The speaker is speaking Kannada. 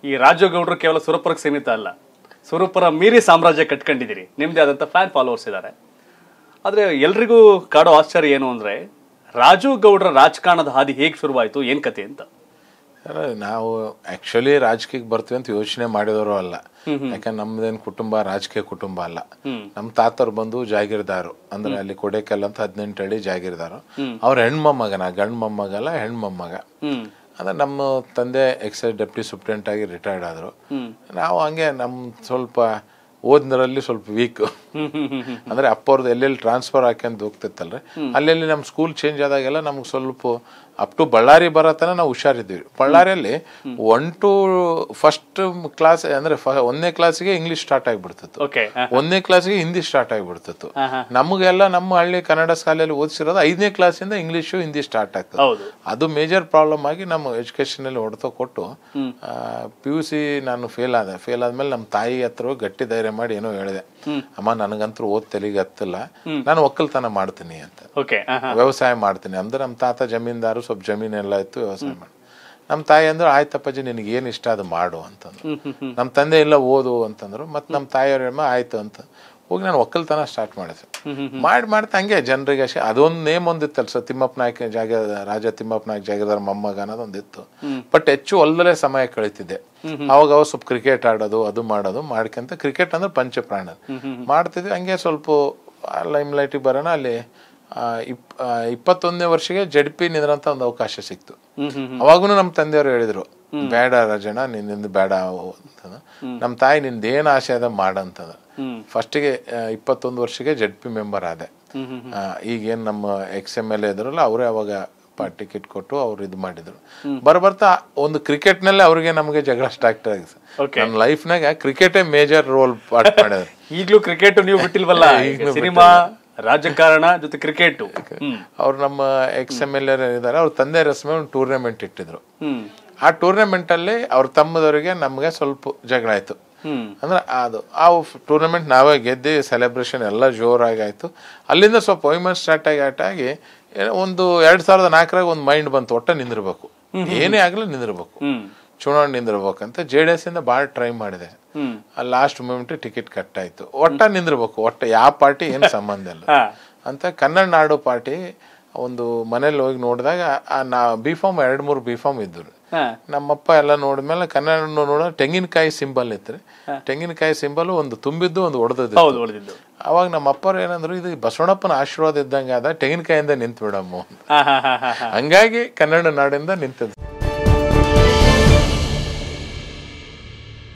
ಈ ರಾಜಗೌಡರು ಕೇವಲ ಸುರಪುರಕ್ಕೆ ಸೀಮಿತ ಅಲ್ಲ ಸುರಪುರ ಮೀರಿ ಸಾಮ್ರಾಜ್ಯ ಕಟ್ಕೊಂಡಿದ್ದೀರಿ ನಿಮ್ದೇ ಆದಂಥ ಫ್ಯಾನ್ ಫಾಲೋವರ್ಸ್ ಇದ್ದಾರೆ ಆದರೆ ಎಲ್ರಿಗೂ ಕಾಡೋ ಆಶ್ಚರ್ಯ ಏನು ಅಂದರೆ ರಾಜು ಗೌಡ್ರ ರಾಜಕಾರಣದ ಹಾದಿ ಹೇಗೆ ಶುರುವಾಯಿತು ಏನು ಕತೆ ಅಂತ ಅಲ್ಲ, ನಾವು ಆಕ್ಚುಲಿ ರಾಜಕೀಯಕ್ಕೆ ಬರ್ತೀವಿ ಅಂತ ಯೋಚನೆ ಮಾಡಿದವರು ಅಲ್ಲ ಯಾಕಂದ್ರೆ ನಮ್ದೇನ್ ಕುಟುಂಬ ರಾಜಕೀಯ ಕುಟುಂಬ ಅಲ್ಲ ನಮ್ ತಾತವ್ರು ಬಂದು ಜಾಗೀರ್ದಾರು ಅಂದ್ರೆ ಅಲ್ಲಿ ಕೊಡೇಕಲ್ ಅಂತ ಹದಿನೆಂಟು ಹಳ್ಳಿ ಜಾಗೀರ್ದಾರು ಅವ್ರ ಹೆಣ್ಮಮ್ಮಗನ ಗಂಡ್ ಮೊಮ್ಮಗಲ್ಲ ಹೆಣ್ಮಮ್ಮಗ ಹ್ಮ್ ಅಂದ್ರೆ ನಮ್ಮ ತಂದೆ ಎಕ್ಸೈಸ್ ಡೆಪ್ಟಿ ಸೂಪ್ರೆಂಟ್ ಆಗಿ ರಿಟೈರ್ಡ್ ಆದ್ರು ನಾವು ಹಂಗೆ ನಮ್ ಸ್ವಲ್ಪ ಓದ್ನರಲ್ಲಿ ಸ್ವಲ್ಪ ವೀಕ್ ಅಂದ್ರೆ ಅಪ್ಪವ್ರದ್ದು ಎಲ್ಲೆಲ್ಲಿ ಟ್ರಾನ್ಸ್ಫರ್ ಹಾಕ್ಯಂತ ಹೋಗ್ತಿತ್ತಲ್ರಿ ಅಲ್ಲೆಲ್ಲಿ ನಮ್ಮ ಸ್ಕೂಲ್ ಚೇಂಜ್ ಆದಾಗೆಲ್ಲ ನಮ್ಗೆ ಸ್ವಲ್ಪ ಅಪ್ ಟು ಬಳ್ಳಾರಿ ಬರೋ ತನ ನಾವು ಹುಷಾರಿದ್ದೀವಿ ಬಳ್ಳಾರಿಯಲ್ಲಿ ಒನ್ ಟು ಫಸ್ಟ್ ಕ್ಲಾಸ್ ಅಂದ್ರೆ ಫ- ಒಂದನೇ ಕ್ಲಾಸಿಗೆ ಇಂಗ್ಲಿಷ್ ಸ್ಟಾರ್ಟ್ ಆಗಿಬಿಡ್ತಿತ್ತು ಓಕೆ ಒಂದನೇ ಕ್ಲಾಸಿಗೆ ಹಿಂದಿ ಸ್ಟಾರ್ಟ್ ಆಗಿಬಿಡ್ತಿತ್ತು ನಮಗೆಲ್ಲ ನಮ್ಮ ಹಳ್ಳಿ ಕನ್ನಡ ಶಾಲೆಯಲ್ಲಿ ಓದಿಸಿರೋದು ಐದನೇ ಕ್ಲಾಸಿಂದ ಇಂಗ್ಲಿಷು ಹಿಂದಿ ಸ್ಟಾರ್ಟ್ ಆಗ್ತದೆ ಹೌದು ಅದು ಮೇಜರ್ ಪ್ರಾಬ್ಲಮ್ ಆಗಿ ನಮ್ಮ ಎಜುಕೇಶನ್ ಅಲ್ಲಿ ಹೊಡೆತ ಕೊಟ್ಟು ಪಿ ಯು ಸಿ ನಾನು ಫೇಲ್ ಆದೆ ಫೇಲ್ ಆದ್ಮೇಲೆ ನಮ್ಮ ತಾಯಿ ಹತ್ರ ಹೋಗಿ ಗಟ್ಟಿ ಧೈರ್ಯ ಮಾಡಿ ಏನೋ ಹೇಳಿದೆ ಅಮ್ಮ ನನಗಂತೂ ಓದ್ ತೆಲಿಗೆ ಹತ್ತಿಲ್ಲ ನಾನು ಒಕ್ಕಲ್ತನ ಮಾಡ್ತೀನಿ ಅಂತ ಓಕೆ ವ್ಯವಸಾಯ ಮಾಡ್ತೀನಿ ಅಂದ್ರೆ ನಮ್ಮ ತಾತ ಜಮೀನ್ದಾರು ಸ್ವಲ್ಪ ಜಮೀನೆಲ್ಲ ಇತ್ತು ವ್ಯವಸಾಯ ಮಾಡಿ ನಮ್ಮ ತಾಯಿ ಅಂದ್ರೆ ಆಯ್ತಪ್ಪಾಜಿ ನಿನಗೆ ಏನು ಇಷ್ಟ ಅದು ಮಾಡು ಅಂತಂದ್ರು ನಮ್ಮ ತಂದೆ ಇಲ್ಲ ಓದು ಅಂತಂದ್ರು ಮತ್ತೆ ನಮ್ಮ ತಾಯಿಯವ್ರ ಹೇಳಮ್ಮ ಆಯ್ತು ಅಂತ ಹೋಗಿ ನಾನು ಒಕ್ಕಲ್ತನ ಸ್ಟಾರ್ಟ್ ಮಾಡಿದೆ ಮಾಡಿ ಮಾಡ್ತಾ ಹಂಗೆ ಜನರಿಗೆ ಅಷ್ಟೇ ಅದೊಂದು ನೇಮ್ ಒಂದಿತ್ತಲ್ಲ ಸರ್ ತಿಮ್ಮಪ್ಪ ನಾಯ್ಕ ಜಾಗ ರಾಜ ತಿಮ್ಮಪ್ಪ ನಾಯ್ಕ ಜಾಗದಾರ ಮೊಮ್ಮಗ ಅನ್ನೋದೊಂದಿತ್ತು ಬಟ್ ಹೆಚ್ಚು ಹೊಲದಲ್ಲೇ ಸಮಯ ಕಳೀತಿದ್ದೆ ಅವಾಗ ಅವಾಗ ಸ್ವಲ್ಪ ಕ್ರಿಕೆಟ್ ಆಡೋದು ಅದು ಮಾಡೋದು ಮಾಡ್ಕೊಂತ ಕ್ರಿಕೆಟ್ ಅಂದ್ರೆ ಪಂಚಪ್ರಾಣ ಮಾಡ್ತಿದ್ವಿ ಹಂಗೆ ಸ್ವಲ್ಪ ಲೈಮ್ ಲೈಟಿಗೆ ಬರೋಣ ಅಲ್ಲಿ ಆ, ಇಪ್- ಆ, ಇಪ್ಪತ್ತೊಂದನೇ ವರ್ಷಕ್ಕೆ ಜಡ್ ಪಿ ನಿಂದ್ರಂತ ಒಂದು ಅವಕಾಶ ಸಿಕ್ತು ಅವಾಗೂ ನಮ್ಮ ತಂದೆಯವರು ಹೇಳಿದ್ರು ಬೇಡ ರಾಜಣ್ಣ ನಿನ್ನಿಂದ ಬೇಡ ಅಂತಂದ ನಮ್ಮ ತಾಯಿ ನಿಂದ ಏನ್ ಆಸೆ ಅದ ಮಾಡಂತಂದ ಫಸ್ಟಿಗೆ ಇಪ್ಪತ್ತೊಂದು ವರ್ಷಕ್ಕೆ ಜಡ್ ಪಿ ಮೆಂಬರ್ ಆದೆ ಆ, ಈಗೇನ್ ನಮ್ಮ ಎಕ್ಸ್ ಎಮ್ ಎಲ್ ಎ ಇದ್ರಲ್ಲ ಅವರೇ ಅವಾಗ ಟಿಕೆಟ್ ಕೊಟ್ಟು ಅವ್ರು ಇದು ಮಾಡಿದ್ರು ಬರ ಬರ್ತಾ ಒಂದು ಕ್ರಿಕೆಟ್ ನಲ್ಲಿ ಅವ್ರಿಗೆ ನಮಗೆ ಜಗಳ ಸ್ಟಾರ್ಟ್ ಆಗಿದೆ Okay. ನನ್ನ ಲೈಫ್ನಾಗ ಕ್ರಿಕೆಟೇ ಮೇಜರ್ ರೋಲ್ ಪಾರ್ಟ್ ಮಾಡಿದ್ರು ಈಗಲೂ ಕ್ರಿಕೆಟ್ ನೀವು ಬಿಟ್ಟಿಲ್ವಲ್ಲ ಸಿನಿಮಾ ರಾಜಕಾರಣ ಜೊತೆ ಕ್ರಿಕೆಟ್ ಹ್ಮ್ ಅವ್ರು ನಮ್ಮ ಎಕ್ಸ್ ಎಮ್ ಎಲ್ ಇದ್ದಾರೆ ಅವ್ರ ತಂದೆ ರಸ್ಮೆ ಒಂದು ಟೂರ್ನಮೆಂಟ್ ಇಟ್ಟಿದ್ರು ಹ್ಮ್ ಆ ಟೂರ್ನಮೆಂಟ್ ಅಲ್ಲಿ ಅವ್ರ ತಮ್ಮದವರಿಗೆ ನಮ್ಗೆ ಸ್ವಲ್ಪ ಜಗಳ ಆಯ್ತು ಹ್ಮ್ ಅಂದ್ರೆ ಅದು ಆ ಟೂರ್ನಮೆಂಟ್ ನಾವೇ ಗೆದ್ದಿ ಸೆಲೆಬ್ರೇಷನ್ ಎಲ್ಲ ಜೋರಾಗಿ ಆಯ್ತು ಅಲ್ಲಿಂದ ಸ್ವಲ್ಪ ವೈಮನ್ ಸ್ಟಾರ್ಟ್ ಆಗಿ ಆಟ ಆಗಿ ಏನೋ ಒಂದು ಎರಡ್ ಸಾವಿರದ ನಾಲ್ಕರಾಗ ಒಂದು ಮೈಂಡ್ ಬಂತು ಒಟ್ಟ ನಿಂದಿರ್ಬೇಕು ಏನೇ ಆಗಲಿ ನಿಂದಿರ್ಬೇಕು ಹ್ಮ್ ಚುನಾವಣೆ ನಿಂದಿರ್ಬೇಕಂತ ಜೆ ಡಿ ಎಸ್ ಇಂದ ಭಾಳ ಟ್ರೈ ಮಾಡಿದೆ ಹ್ಮ್ ಲಾಸ್ಟ್ ಮೂಮೆಂಟ್ ಟಿಕೆಟ್ ಕಟ್ ಆಯ್ತು ಒಟ್ಟ ನಿಂದಿರ್ಬೇಕು ಒಟ್ಟ ಯಾವ ಪಾರ್ಟಿ ಏನು ಸಂಬಂಧ ಇಲ್ಲ ಹಾ ಅಂತ ಕನ್ನಡ ನಾಡು ಪಾರ್ಟಿ ಒಂದು ಮನೇಲಿ ಹೋಗಿ ನೋಡಿದಾಗ ಆ ನಾ ಬಿ ಫಾರ್ಮ್ ಎರಡು ಮೂರು ಬಿ ಫಾರ್ಮ್ ಇದ್ರು ಹಾ ನಮ್ಮಪ್ಪ ಎಲ್ಲ ನೋಡಿದ್ಮೇಲೆ ಕನ್ನಡ ನೋಡ ತೆಂಗಿನಕಾಯಿ ಸಿಂಬಲ್ ಇತ್ತು ತೆಂಗಿನಕಾಯಿ ಸಿಂಬಲ್ ಒಂದು ತುಂಬಿದ್ದು ಒಂದು ಒಡೆದದ್ದು ಹೌದು ಉಳಿದಿದ್ದು ಅವಾಗ ನಮ್ಮ ಅಪ್ಪರು ಏನಂದ್ರು ಇದು ಬಸವಣ್ಣಪ್ಪನ ಆಶೀರ್ವಾದ ಇದ್ದಂಗೆ ಆದ ತೆಂಗಿನಕಾಯಿಂದ ನಿಂತು ಬಿಡಮ್ಮ ಹಾ ಹಾ ಹಾ ಹಾ ಹಂಗಾಗಿ ಕನ್ನಡ ನಾಡಿಂದ ನಿಂತದ್ದು